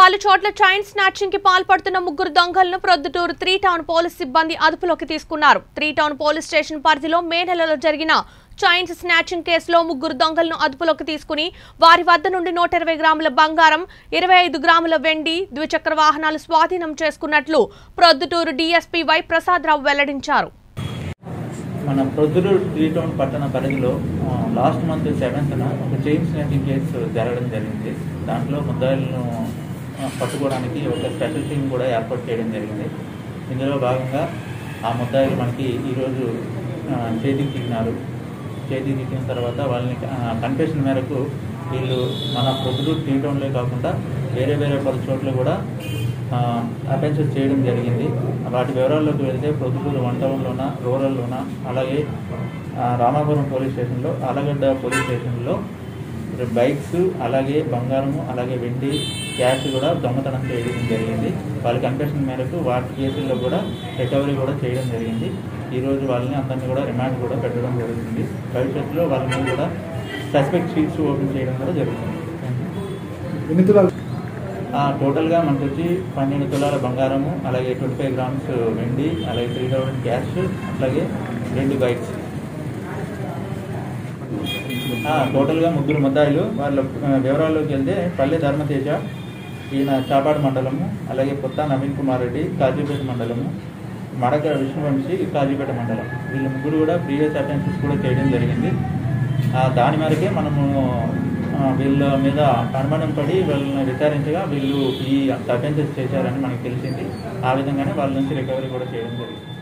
పలు చోట్ల chain snatching కి పాల్పడుతున్న ముగ్గురు దొంగలను ప్రొద్దుటూరు త్రీ టౌన్ పోలీస్ సిబ్బంది అదుపులోకి తీసుకున్నారు త్రీ టౌన్ పోలీస్ స్టేషన్ పరిధిలో మే నెలలో జరిగిన చైన్స్ స్నాచింగ్ కేసులో ముగ్గురు దొంగలను అదుపులోకి తీసుకుని వారి వద్ద నుండి నూట ఇరవై గ్రాముల బంగారం ఇరవై ఐదు గ్రాముల వెండి ద్విచక్ర వాహనాలు స్వాధీనం చేసుకున్నట్లు ప్రొద్దుటూరు డీఎస్పీ వై ప్రసాదరావు వెల్లడించారు మన ప్రొద్దురు త్రీ టౌన్ పట్టణ పరిధిలో ఆ, లాస్ట్ మంత్ సెవెంత్న ఒక చైన్ స్నాచింగ్ కేసు జరగడం జరిగింది దాంట్లో ముద్దాయిలను ఆ, పట్టుకోవడానికి ఒక స్పెషల్ టీం కూడా ఏర్పాటు చేయడం జరిగింది ఇందులో భాగంగా ఆ ముద్దాయిలు మనకి ఈరోజు ఆ, చేతికి చిక్కినారు చేతికి చిక్కిన తర్వాత వాళ్ళని కన్ఫెషన్ మేరకు వీళ్ళు మన ప్రొద్దుటూరు త్రీ టౌన్లే కాకుండా వేరే వేరే పలు చోట్ల కూడా అఫెన్సెస్ చేయడం జరిగింది వాటి వివరాల్లోకి వెళ్తే ప్రొద్దుటూరు వన్ టౌన్లోన రూరల్లోన అలాగే ఆ, రామాపురం పోలీస్ స్టేషన్లో ఆలగడ్డ పోలీస్ స్టేషన్లో బైక్స్ అలాగే బంగారము అలాగే వెండి క్యాష్ కూడా దొంగతనం చేయడం జరిగింది వాళ్ళ కన్ఫెషన్ మేరకు వాటి కేసుల్లో కూడా రికవరీ కూడా చేయడం జరిగింది ఈరోజు వాళ్ళని అందరినీ కూడా రిమాండ్ కూడా పెట్టడం జరుగుతుంది భవిష్యత్తులో వాళ్ళ మీద కూడా సస్పెక్ట్ షీట్స్ ఓపెన్ చేయడం కూడా జరుగుతుంది ఎన్ని తులాలు ఆ, టోటల్గా మనకు వచ్చి పన్నెండు తులాల బంగారము అలాగే ట్వంటీ ఫైవ్ గ్రామ్స్ వెండి అలాగే త్రీ థౌసండ్ క్యాష్ అట్లాగే రెండు బైక్స్ ఆ, టోటల్గా ముగ్గురు ముద్దాయిలు వాళ్ళ ఆ, వివరాల్లోకి వెళ్తే పల్లె ధర్మతేజ ఈయన చాపాడు మండలము అలాగే కొత్త నవీన్ కుమార్ రెడ్డి కాజీపేట మండలము మడక విష్ణువంశీ కాజీపేట మండలం వీళ్ళ ముగ్గురు కూడా ప్రీవియస్ అటెన్సెస్ కూడా చేయడం జరిగింది ఆ, దాని మేరకే మనము ఆ, వీళ్ళ మీద అనుమానం పడి వీళ్ళని విచారించగా వీళ్ళు ఈ అటెన్సెస్ చేశారని మనకు తెలిసింది ఆ విధంగానే వాళ్ళ నుంచి రికవరీ కూడా చేయడం జరిగింది